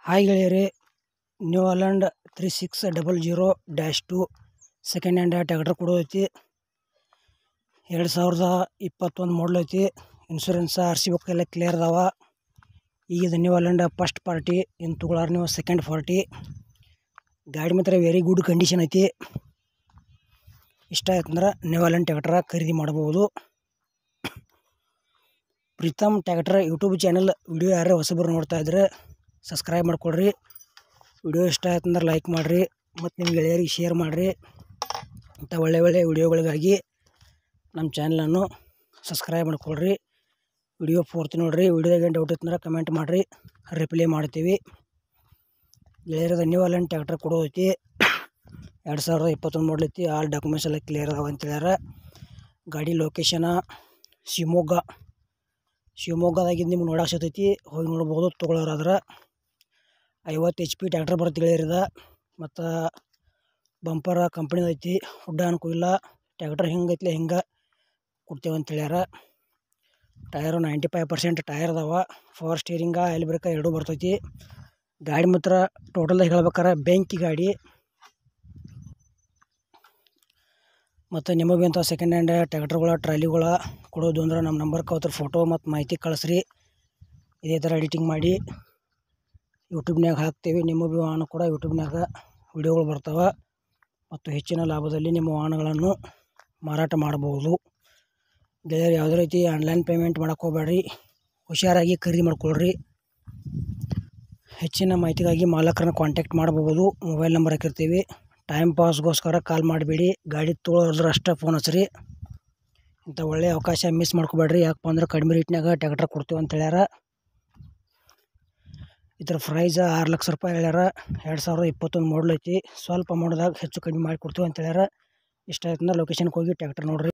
hi ಗೆಳೆಯರೇ new Holland three six double zero dash two second hand tractor ಕೊಡೋದೈತಿ ಎರಡು ಸಾವಿರದ ಇಪ್ಪತ್ತೊಂದು ಮಾಡಲ್ ಐತಿ ಇನ್ಶೂರೆನ್ಸ್ ಆರ್ ಸಿ ಬುಕ್ ಎಲ್ಲ ಕ್ಲಿಯರ್ ಅದಾವ ಈಗ ಇದು ನ್ಯೂ ಹಾಲೆಂಡ್ ಫಸ್ಟ್ ಪಾರ್ಟಿ ಇನ್ನು ತೊಗೊಳಾರ ನೀವು ಸೆಕೆಂಡ್ ಪಾರ್ಟಿ ಗಾಡಿ ಮಾತ್ರ ವೆರಿ ಗುಡ್ ಕಂಡೀಷನ್ ಐತಿ ಇಷ್ಟ ಆಯ್ತಂದ್ರೆ ನ್ಯೂ ಹಾಲೆಂಡ್ ಟ್ಯಾಕ್ಟರ ಖರೀದಿ ಮಾಡ್ಬೋದು Pritam tractor YouTube channel video ಯಾರೇ ಹೊಸಬರು ನೋಡ್ತಾ ಇದ್ರೆ ಸಬ್ಸ್ಕ್ರೈಬ್ ಮಾಡ್ಕೊಳ್ರಿ ವಿಡಿಯೋ ಇಷ್ಟ ಆಯ್ತಂದ್ರೆ ಲೈಕ್ ಮಾಡಿರಿ ಮತ್ತು ನಿಮ್ಮ ಗೆಳೆಯರಿಗೆ ಶೇರ್ ಮಾಡಿರಿ ಇಂಥ ಒಳ್ಳೆ ಒಳ್ಳೆ ವಿಡಿಯೋಗಳಿಗಾಗಿ ನಮ್ಮ ಚಾನಲನ್ನು ಸಬ್ಸ್ಕ್ರೈಬ್ ಮಾಡ್ಕೊಳ್ರಿ ವಿಡಿಯೋ ಪೂರ್ತಿ ನೋಡಿರಿ ವಿಡಿಯೋದಾಗ ಏನು ಡೌಟ್ ಇತ್ತಂದ್ರೆ ಕಮೆಂಟ್ ಮಾಡಿರಿ ರಿಪ್ಲೈ ಮಾಡ್ತೀವಿ ಗೆಳೆಯರದ ನ್ಯೂ ಹಾಲೆಂಡ್ ಟ್ಯಾಕ್ಟರ್ ಕೊಡೋದೈತಿ ಎರಡು ಸಾವಿರದ ಇಪ್ಪತ್ತೊಂದು ಮಾಡಲ್ ಐತಿ ಆಲ್ ಡಾಕ್ಯುಮೆಂಟ್ಸ್ ಎಲ್ಲ ಕ್ಲಿಯರ್ ಅದಾವ ಅಂತ ಹೇಳ್ಯಾರ ಗಾಡಿ ಲೊಕೇಶನ ಶಿವಮೊಗ್ಗ ಶಿವಮೊಗ್ಗದಾಗಿದ್ದು ನಿಮ್ಗೆ ನೋಡಕ್ಕೆ ಸಿಗ್ತೈತಿ ಹೋಗಿ ನೋಡ್ಬೋದು ತೊಗೊಳೋರಾದ್ರೆ ಐವತ್ತು ಎಚ್ ಪಿ ಟ್ಯಾಕ್ಟರ್ ಬರುತ್ತೆ ಗೆಳೆಯರದ ಮತ್ತು ಬಂಪರ ಕಂಪ್ನಿದು ಐತಿ ಹುಡ್ಡ ಅನ್ಕೂ ಇಲ್ಲ ಟ್ಯಾಕ್ಟರ್ ಹಿಂಗೆ ಐತ್ಲೆ ಹಿಂಗೆ ಕೊಡ್ತೇವೆ ಅಂತ ಹೇಳ್ಯಾರ tyre ninety five percent tyre ಅದಾವ ಪವರ್ ಸ್ಟೀರಿಂಗ ಎಲ್ ಬ್ರೇಕ ಎರಡೂ ಬರ್ತೈತಿ ಗಾಡಿ ಮಾತ್ರ ಟೋಟಲ್ದಾಗ ಹೇಳ್ಬೇಕಾರೆ ಬೆಂಕಿ ಗಾಡಿ ಮತ್ತು ನಿಮಗೆ ಇಂಥ ಸೆಕೆಂಡ್ ಹ್ಯಾಂಡ್ ಟ್ಯಾಕ್ಟರ್ಗಳ ಟ್ರಾಲಿಗಳ ಕೊಡೋದು ಅಂದ್ರೆ ನಮ್ಮ ನಂಬರ್ಗೆ ಅವತ್ರ ಫೋಟೋ ಮತ್ತು ಮಾಹಿತಿ ಕಳಿಸ್ರಿ ಇದೇ ಥರ ಎಡಿಟಿಂಗ್ ಮಾಡಿ ಯೂಟ್ಯೂಬ್ನಾಗ ಹಾಕ್ತೇವೆ ನಿಮ್ಮ ಭೀ ವಾಹನ ಕೂಡ ಯೂಟ್ಯೂಬ್ನಾಗ ವಿಡಿಯೋಗಳು ಬರ್ತಾವೆ ಮತ್ತು ಹೆಚ್ಚಿನ ಲಾಭದಲ್ಲಿ ನಿಮ್ಮ ವಾಹನಗಳನ್ನು ಮಾರಾಟ ಮಾಡಬಹುದು ಗೆಳೆಯರು ಯಾವುದೇ ರೀತಿ ಆನ್ಲೈನ್ ಪೇಮೆಂಟ್ ಮಾಡಕ್ಕೆ ಹೋಗ್ಬೇಡ್ರಿ ಹುಷಾರಾಗಿ ಖರೀದಿ ಮಾಡ್ಕೊಳ್ರಿ ಹೆಚ್ಚಿನ ಮಾಹಿತಿಗಾಗಿ ಮಾಲಕರನ್ನ ಕಾಂಟ್ಯಾಕ್ಟ್ ಮಾಡಬಹುದು ಮೊಬೈಲ್ ನಂಬರ್ ಹಾಕಿರ್ತೀವಿ ಟೈಮ್ ಪಾಸ್ಗೋಸ್ಕರ ಕಾಲ್ ಮಾಡಬೇಡಿ ಗಾಡಿ ತೊಗೊಳೋದ್ರೆ ಅಷ್ಟೇ ಫೋನ್ ಹಚ್ಚಿರಿ ಇಂಥ ಒಳ್ಳೆಯ ಅವಕಾಶ ಮಿಸ್ ಮಾಡ್ಕೋಬೇಡ್ರಿ ಯಾಕಪ್ಪ ಅಂದ್ರೆ ಕಡಿಮೆ ರೇಟ್ನಾಗ ಟ್ಯಾಕ್ಟರ್ ಕೊಡ್ತೀವಿ ಅಂತ ಹೇಳ್ಯಾರ ಇದ್ರ ಪ್ರೈಸ್ ಆರು ಲಕ್ಷ ರೂಪಾಯಿ ಹೇಳ್ಯಾರ ಎರಡು ಸಾವಿರದ ಇಪ್ಪತ್ತೊಂದು ಮಾಡಲ್ ಐತಿ ಸ್ವಲ್ಪ ಅಮೌಂಟ್ದಾಗ ಹೆಚ್ಚು ಕಡಿಮೆ ಮಾಡಿ ಕೊಡ್ತೀವಿ ಅಂತ ಹೇಳ್ಯಾರ ಇಷ್ಟ ಆಯ್ತಂದ್ರೆ ಲೊಕೇಶನ್ಗೆ ಹೋಗಿ ಟ್ಯಾಕ್ಟರ್ ನೋಡಿರಿ